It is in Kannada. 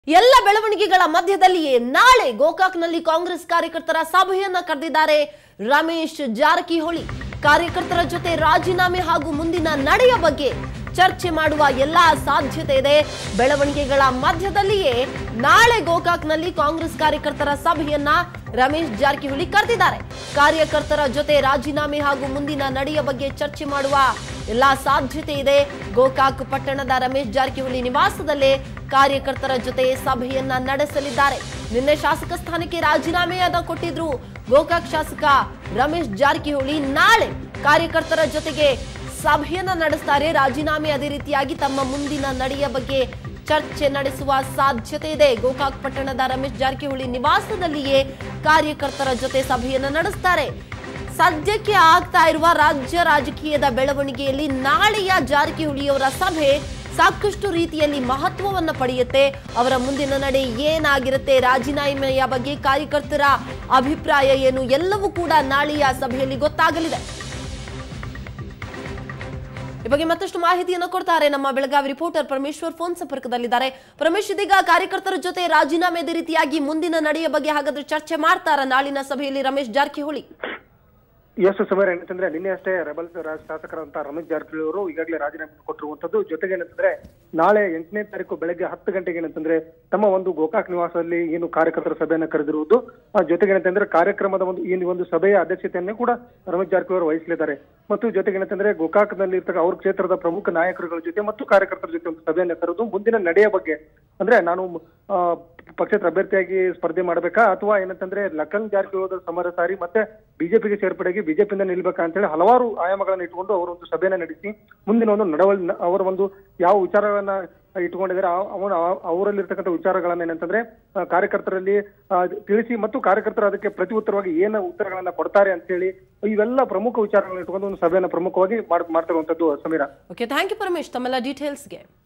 ಎಲ್ಲ ಬೆಳವಣಿಗೆಗಳ ಮಧ್ಯದಲ್ಲಿಯೇ ನಾಳೆ ಗೋಕಾಕ್ನಲ್ಲಿ ಕಾಂಗ್ರೆಸ್ ಕಾರ್ಯಕರ್ತರ ಸಭೆಯನ್ನ ಕರೆದಿದ್ದಾರೆ ರಮೇಶ್ ಜಾರಕಿಹೊಳಿ ಕಾರ್ಯಕರ್ತರ ಜೊತೆ ರಾಜೀನಾಮೆ ಹಾಗೂ ಮುಂದಿನ ನಡೆಯ ಬಗ್ಗೆ ಚರ್ಚೆ ಮಾಡುವ ಎಲ್ಲಾ ಸಾಧ್ಯತೆ ಇದೆ ಬೆಳವಣಿಗೆಗಳ ಮಧ್ಯದಲ್ಲಿಯೇ ನಾಳೆ ಗೋಕಾಕ್ನಲ್ಲಿ ಕಾಂಗ್ರೆಸ್ ಕಾರ್ಯಕರ್ತರ ಸಭೆಯನ್ನ ರಮೇಶ್ ಜಾರಕಿಹೊಳಿ ಕರೆದಿದ್ದಾರೆ ಕಾರ್ಯಕರ್ತರ ಜೊತೆ ರಾಜೀನಾಮೆ ಹಾಗೂ ಮುಂದಿನ ನಡೆಯ ಬಗ್ಗೆ ಚರ್ಚೆ ಮಾಡುವ ಎಲ್ಲಾ ಸಾಧ್ಯತೆ ಇದೆ ಗೋಕಾಕ್ ಪಟ್ಟಣದ ರಮೇಶ್ ಜಾರಕಿಹೊಳಿ ನಿವಾಸದಲ್ಲೇ ಕಾರ್ಯಕರ್ತರ ಜೊತೆ ಸಭೆಯನ್ನ ನಡೆಸಲಿದ್ದಾರೆ ನಿನ್ನೆ ಶಾಸಕ ಸ್ಥಾನಕ್ಕೆ ರಾಜೀನಾಮೆಯನ್ನ ಕೊಟ್ಟಿದ್ರು ಗೋಕಾಕ್ ಶಾಸಕ ರಮೇಶ್ ಜಾರಕಿಹೊಳಿ ನಾಳೆ ಕಾರ್ಯಕರ್ತರ ಜೊತೆಗೆ ಸಭೆಯನ್ನ ನಡೆಸ್ತಾರೆ ರಾಜೀನಾಮೆ ಅದೇ ರೀತಿಯಾಗಿ ತಮ್ಮ ಮುಂದಿನ ನಡೆಯ ಬಗ್ಗೆ ಚರ್ಚೆ ನಡೆಸುವ ಸಾಧ್ಯತೆ ಇದೆ ಗೋಕಾಕ್ ಪಟ್ಟಣದ ರಮೇಶ್ ಜಾರಕಿಹೊಳಿ ನಿವಾಸದಲ್ಲಿಯೇ ಕಾರ್ಯಕರ್ತರ ಜೊತೆ ಸಭೆಯನ್ನ ನಡೆಸ್ತಾರೆ ಸದ್ಯಕ್ಕೆ ಆಗ್ತಾ ಇರುವ ರಾಜ್ಯ ರಾಜಕೀಯದ ಬೆಳವಣಿಗೆಯಲ್ಲಿ ನಾಳೆಯ ಜಾರಕಿಹೊಳಿಯವರ ಸಭೆ ಸಾಕಷ್ಟು ರೀತಿಯಲ್ಲಿ ಮಹತ್ವವನ್ನ ಪಡೆಯುತ್ತೆ ಅವರ ಮುಂದಿನ ನಡೆ ಏನಾಗಿರುತ್ತೆ ರಾಜೀನಾಮೆಯ ಬಗ್ಗೆ ಕಾರ್ಯಕರ್ತರ ಅಭಿಪ್ರಾಯ ಏನು ಎಲ್ಲವೂ ಕೂಡ ನಾಳೆಯ ಸಭೆಯಲ್ಲಿ ಗೊತ್ತಾಗಲಿದೆ ಈ ಬಗ್ಗೆ ಮತ್ತಷ್ಟು ಮಾಹಿತಿಯನ್ನು ಕೊಡ್ತಾರೆ ನಮ್ಮ ಬೆಳಗಾವಿ ರಿಪೋರ್ಟರ್ ಪರಮೇಶ್ವರ್ ಫೋನ್ ಸಂಪರ್ಕದಲ್ಲಿದ್ದಾರೆ ಪರಮೇಶ್ ಇದೀಗ ಕಾರ್ಯಕರ್ತರ ಜೊತೆ ರಾಜೀನಾಮೆ ಅದೇ ರೀತಿಯಾಗಿ ಮುಂದಿನ ನಡೆಯ ಬಗ್ಗೆ ಹಾಗಾದ್ರೆ ಚರ್ಚೆ ಮಾಡ್ತಾರ ನಾಳಿನ ಸಭೆಯಲ್ಲಿ ರಮೇಶ್ ಜಾರಕಿಹೊಳಿ ಎಸ್ ಸಮೀರ್ ಏನಂತಂದ್ರೆ ನಿನ್ನೆ ಅಷ್ಟೇ ರೆಬಲ್ಸ್ ರಾಜ್ ಶಾಸಕರಂತ ರಮೇಶ್ ಜಾರಕಿಹೊಳಿ ಅವರು ಈಗಾಗಲೇ ರಾಜೀನಾಮೆ ಕೊಟ್ಟಿರುವಂತದ್ದು ಜೊತೆಗೆ ಏನಂತಂದ್ರೆ ನಾಳೆ ಎಂಟನೇ ತಾರೀಕು ಬೆಳಗ್ಗೆ ಹತ್ತು ಗಂಟೆಗೆ ಏನಂತಂದ್ರೆ ತಮ್ಮ ಒಂದು ಗೋಕಾಕ್ ನಿವಾಸದಲ್ಲಿ ಏನು ಕಾರ್ಯಕರ್ತರ ಸಭೆಯನ್ನ ಕರೆದಿರುವುದು ಆ ಜೊತೆಗೆ ಏನಂತಂದ್ರೆ ಕಾರ್ಯಕ್ರಮದ ಒಂದು ಈ ಒಂದು ಸಭೆಯ ಅಧ್ಯಕ್ಷತೆಯನ್ನು ಕೂಡ ರಮೇಶ್ ಜಾರಕಿಹೊಳಿ ಅವರು ವಹಿಸಲಿದ್ದಾರೆ ಮತ್ತು ಜೊತೆಗೆ ಏನಂತಂದ್ರೆ ಗೋಕಾಕ್ನಲ್ಲಿ ಇರ್ತಕ್ಕ ಅವ್ರ ಕ್ಷೇತ್ರದ ಪ್ರಮುಖ ನಾಯಕರುಗಳ ಜೊತೆ ಮತ್ತು ಕಾರ್ಯಕರ್ತರ ಜೊತೆ ಒಂದು ಸಭೆಯನ್ನ ಕರೆದು ಮುಂದಿನ ನಡೆಯ ಬಗ್ಗೆ ಅಂದ್ರೆ ನಾನು ಆ, ಪಕ್ಷೇತರ ಅಭ್ಯರ್ಥಿಯಾಗಿ ಸ್ಪರ್ಧೆ ಮಾಡಬೇಕಾ ಅಥವಾ ಏನಂತಂದ್ರೆ ಲಖನ್ ಜಾರಕಿಹೊಳಿ ಸಮರ ಸಾರಿ ಮತ್ತೆ ಬಿಜೆಪಿಗೆ ಸೇರ್ಪಡೆಯಾಗಿ ಬಿಜೆಪಿಯಿಂದ ನಿಲ್ಬೇಕಾ ಅಂತ ಹೇಳಿ ಹಲವಾರು ಆಯಾಮಗಳನ್ನ ಇಟ್ಕೊಂಡು ಅವರು ಒಂದು ಸಭೆಯನ್ನ ನಡೆಸಿ ಮುಂದಿನ ಒಂದು ನಡವಳಿ ಅವರ ಒಂದು ಯಾವ ವಿಚಾರಗಳನ್ನ ಇಟ್ಕೊಂಡಿದ್ದಾರೆ ಆ- ಅವನ ಅವರಲ್ಲಿರ್ತಕ್ಕಂಥ ವಿಚಾರಗಳನ್ನ ಏನಂತಂದ್ರೆ ಆ, ಕಾರ್ಯಕರ್ತರಲ್ಲಿ ಆ, ತಿಳಿಸಿ ಮತ್ತು ಕಾರ್ಯಕರ್ತರು ಅದಕ್ಕೆ ಪ್ರತಿ ಉತ್ತರವಾಗಿ ಏನು ಉತ್ತರಗಳನ್ನ ಕೊಡ್ತಾರೆ ಅಂತ ಹೇಳಿ ಇವೆಲ್ಲ ಪ್ರಮುಖ ವಿಚಾರಗಳನ್ನ ಇಟ್ಕೊಂಡು ಒಂದು ಸಭೆಯನ್ನ ಪ್ರಮುಖವಾಗಿ ಮಾಡ್ ಮಾಡ್ತಿರುವಂತದ್ದು Sameer okay thank you Paramesh ತಮ್ಮೆಲ್ಲ ಡೀಟೇಲ್ಸ್ಗೆ